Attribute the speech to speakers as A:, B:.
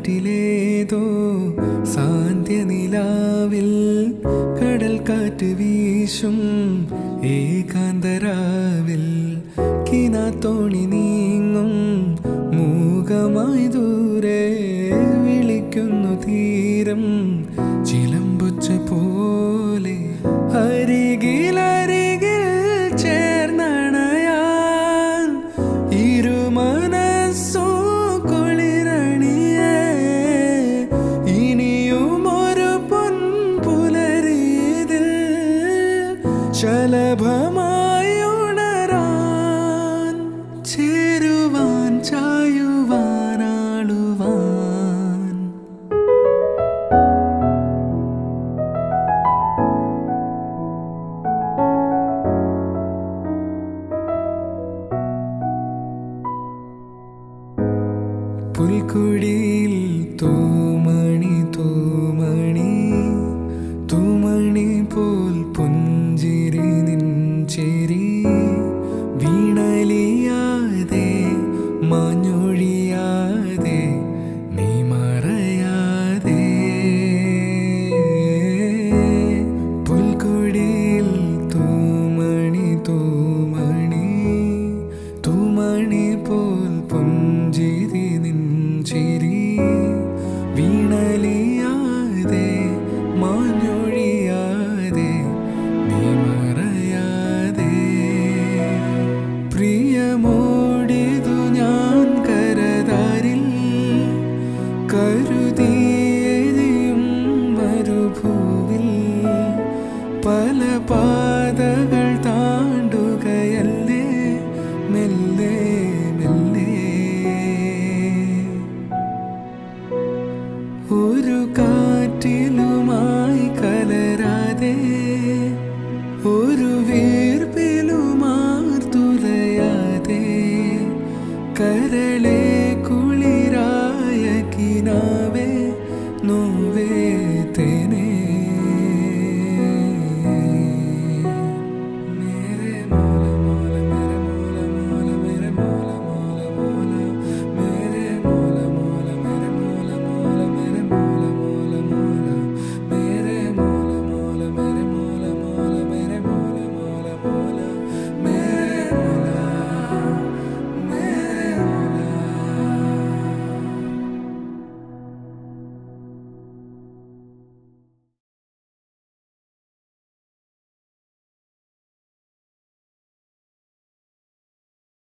A: കാറ്റിലേതോ സാന്ധ്യനിലാവിൽ കടൽ കാറ്റ് വീശും ഏകാന്തരാവിൽ കിനാത്തോണി നീങ്ങും മൂകമായി ദൂരെ വിളിക്കുന്നു തീരം ചിലമ്പുച്ച പോലെ അരികിലരികിൽ ചേർന്നണയാൻ ഇരുമനസ്സോ കുളിരണിയേ ഇനിയും ഒരു പൊൻപുലരീതിൽ ശലഭമായി ഉണരാൻ ചേരുവാൻ ചായുവാൻ ആളുവാൻ പുൽക്കുടിയിൽ തൂമണി തൂമണി തൂമണി പോൽ പുഞ്ചിരി നിഞ്ചേരി വീണലിയാതെ മാഞ്ഞൊഴിയാതെ നീ മറയാതെ പുൽക്കുടിയിൽ തൂമണി തൂമണി തൂമണി പോൽ പുഞ്ചിരി നിഞ്ചിരി വീണലിയാതെ മാഞ്ഞൊഴിയാതെ നീ മറയാതെ പ്രിയമോടിതു ഞാൻ കരതാരിൽ കരുതിയെയും മരുഭൂവിൽ പല പാതകൾ താണ്ടുകയല്ലേ മെല്ലെ മെല്ലെ ഒരു കാറ്റിലുമായി കലരാതെ ഒരു വീർപ്പിലുമാർത്തുലയാതെ കരളെ കുളിരായ കിനാവേ നോവേ തേനെ